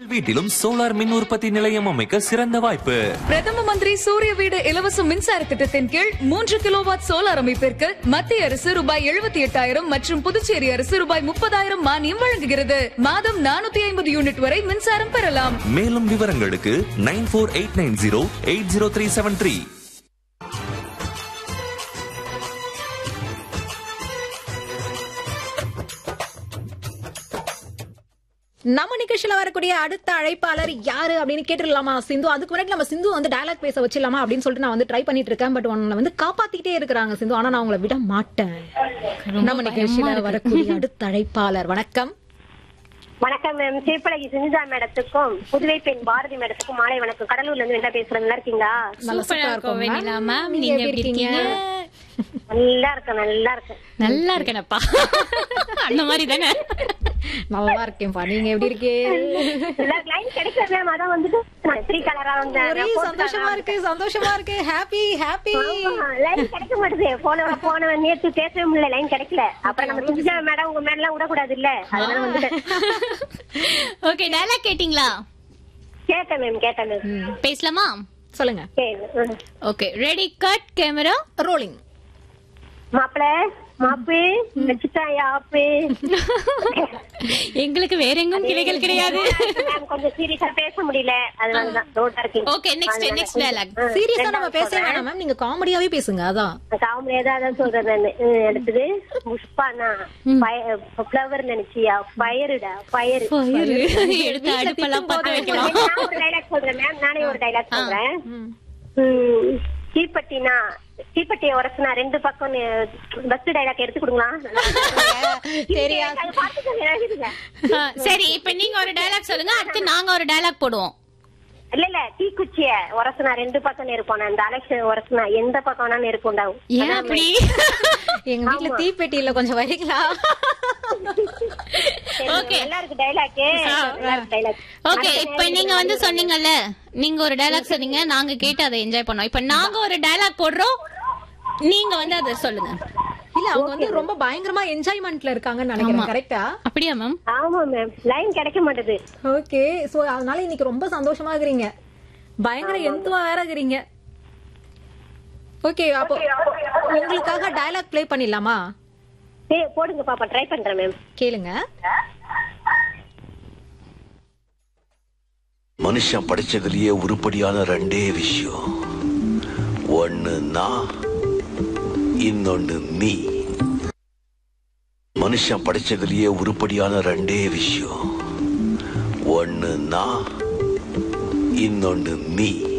வீட்டிலும் சோலார் மின் உற்பத்தி நிலையம் அமைக்க சிறந்த வாய்ப்பு பிரதம மந்திரி சூரிய வீடு இலவச மின்சார திட்டத்தின் கீழ் மூன்று கிலோவாட் சோலார் அமைப்பிற்கு மத்திய அரசு ரூபாய் எழுபத்தி எட்டாயிரம் மற்றும் புதுச்சேரி அரசு ரூபாய் முப்பதாயிரம் மானியம் வழங்குகிறது மாதம் நானூத்தி ஐம்பது யூனிட் வரை மின்சாரம் பெறலாம் மேலும் விவரங்களுக்கு nine four eight nine zero eight zero three seven three நம்ம நிகழ்ச்சியில வரக்கூடிய அடுத்த அழைப்பாளர் யாரு அப்படின்னு கேட்டுடலாமா சிந்து அதுக்கு முன்னாடி நம்ம சிந்து வந்து டயலாக் பேச வச்சிடலாமா அப்படின்னு சொல்லிட்டு நான் வந்து ட்ரை பண்ணிட்டு இருக்கேன் பட் உன்னை வந்து காப்பாத்திட்டே இருக்கிறாங்க சிந்து ஆனா நான் உங்களை விட மாட்டேன் நம்ம நிகழ்ச்சியில வரக்கூடிய அடுத்த அழைப்பாளர் வணக்கம் வணக்கம் மேம் சீர்பழகி சுனிதா மேடத்துக்கும் புதுவை பெண் பாரதி மேடத்துக்கும் மாலை வணக்கம் கடலூர்ல இருந்து என்ன பேசுறேன் நல்லா இருக்கீங்களா நல்ல சூப்பரா இருக்கும் வெண்ணிலா ma'am. மேம் நீங்க நீங்க எப்படி எப்படி இருக்கீங்க நல்லா இருக்கேன் நல்லா இருக்கேன் நல்லா இருக்கேனப்பா அந்த மாதிரி தானே நல்லா இருக்கேன்பா நீங்க எப்படி இருக்கீங்க லைன் கிடைக்கல மேம் அதான் வந்துட்டு த்ரீ கலரா வந்தேன் ஒரே சந்தோஷமா இருக்கு சந்தோஷமா இருக்கு ஹாப்பி ஹாப்பி லைன் கிடைக்க மாட்டுது போன போன நேத்து பேசவே முடியல லைன் கிடைக்கல அப்புறம் நம்ம சுனிதா மேடம் உங்க மேல எல்லாம் விடக்கூடாது இல்ல அதனால வந்துட்டேன் ஓகே டயலாக் கேட்டிங்களா கேட்டேன் மேம் கேட்டேன் மேம் பேசலாமா சொல்லுங்க சரி okay ready cut camera rolling மாப்பிள மாப்பு வச்சுட்டாயா ஆப்பு எங்களுக்கு வேற எங்கும் கிளைகள் கிடையாது மேம் கொஞ்சம் சீரியஸா பேச முடியல அதனாலதான் ரோட்டா இருக்கீங்க ஓகே நெக்ஸ்ட் நெக்ஸ்ட் டயலாக் சீரியஸா நம்ம பேசவே வேணாம் மேம் நீங்க காமெடியாவே பேசுங்க அதான் காமெடியா தான் அதான் சொல்றேன் நானு ஹம், அடுத்தது புஷ்பானா ஃபிளவர் நினைச்சியா பயருடா பயரு எடுத்து அடுப்பெல்லாம் பத்த வைக்கலாம் நான் ஒரு டைலாக் சொல்றேன் மேம் நானே ஒரு டைலாக் சொல்றேன் ஹம், தீப்பெட்டினா தீப்பெட்டியை உரசுனா ரெண்டு பக்கம் பஸ் டைலாக் எடுத்து கொடுங்களா தெரியா அது பார்த்துக்கோங்க, எழுதிடுங்க. ஆ, சரி இப்ப நீங்க ஒரு டயலாக் சொல்லுங்க அடுத்து நாங்க ஒரு டயலாக் போடுவோம் இல்ல இல்ல தீக்குச்சிய உரசுனா ரெண்டு பக்கம் நெருப்போம் அந்த அலெக்ஷ உரசுனா எந்த பக்கம் வேணா நெருப்பு உண்டாகும் ஏன் அப்படி எங்க வீட்ல தீப்பெட்டி இல்ல கொஞ்சம் வரீங்களா Okay. நல்லா இருக்கு டைலாக் நல்லா இருக்கு டைலாக் ஓகே இப்ப நீங்க வந்து சொன்னீங்கல்ல நீங்க ஒரு டயலாக் சொன்னீங்க நாங்க கேட்டு அதை என்ஜாய் பண்ணோம் இப்ப நாங்க ஒரு டயலாக் போடுறோம் நீங்க வந்து அதை சொல்லுங்க இல்ல அவங்க வந்து ரொம்ப பயங்கரமா என்ஜாய்மெண்ட்ல இருக்காங்கன்னு நினைக்கிறேன் கரெக்டா அப்படியா மேம் ஆமா மேம் லைன் கிடைக்க மாட்டேது ஓகே சோ அதனால இன்னைக்கு ரொம்ப சந்தோஷமா இருக்கிறீங்க பயங்கர எந்துவா வேற இருக்கிறீங்க ஓகே அப்போ உங்களுக்காக டயலாக் ப்ளே பண்ணிடலாமா ஏய் போடுங்க பாப்பா ட்ரை பண்றேன் மேம் கேளுங்க மனுஷன் படிச்சதுலயே உருப்படியான ரெண்டே விஷயம் ஒண்ணு நான் இன்னொன்னு நீ மனுஷன் படிச்சதுலயே உருப்படியான ரெண்டே விஷயம் ஒண்ணு நான் இன்னொன்னு நீ